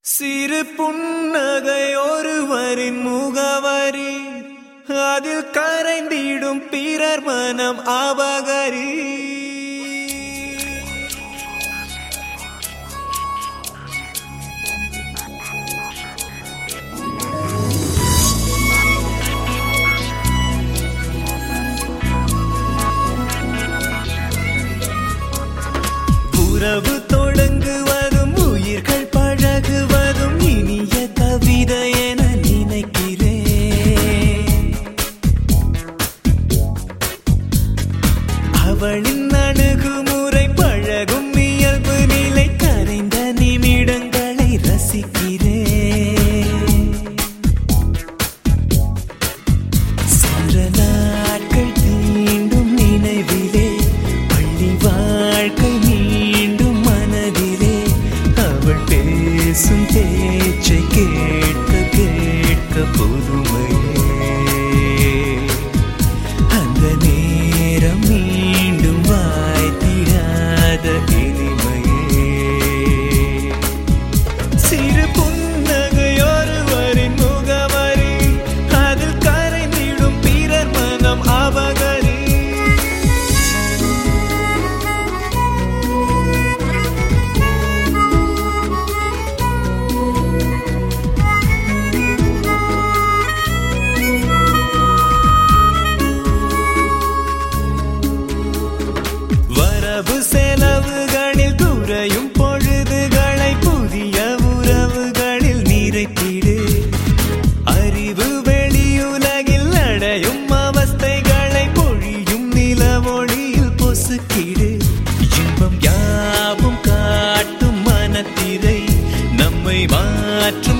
சிறு புன்னகை ஒருவரின் முகவரி அதில் கரைந்திடும் பிறர் மனம் அபகரி உறவு தொடங்குவதும் உயிர்கள் பழகுவதும் இனிய கவிதை என நினைக்கிறேன் அவளின் அணுகுமுறை பழகும் இயல்பு நிலை கரைந்த நிமிடங்களை ரசிக்கிறேன் சென்ற நாட்கள் தீண்டும் நினைவிலே பள்ளி வாழ்க்கை மீண்டும் மனதிலே அவள் பேசும் பேச்சை கேட்க கேட்க பொறுமையே அந்த நேரம் மீண்டும் வாய்த்திடாத இனிமையே சிறு புன்னகை ஒருவரின் முகவரி அதில் கரைந்திடும் பிறர் மனம் அபகரி வரவு செலவுகளில் குறையும் பொழுதுகளை புதிய உறவுகளில் நிறைத்திடு அறிவு வெளியுலகில் அடையும் அவஸ்தைகளை பொழியும் நிலவொளியில் பொசுக்கிடு இன்பம் யாவும் காட்டும் மனத்திரை நம்மை மாற்றும்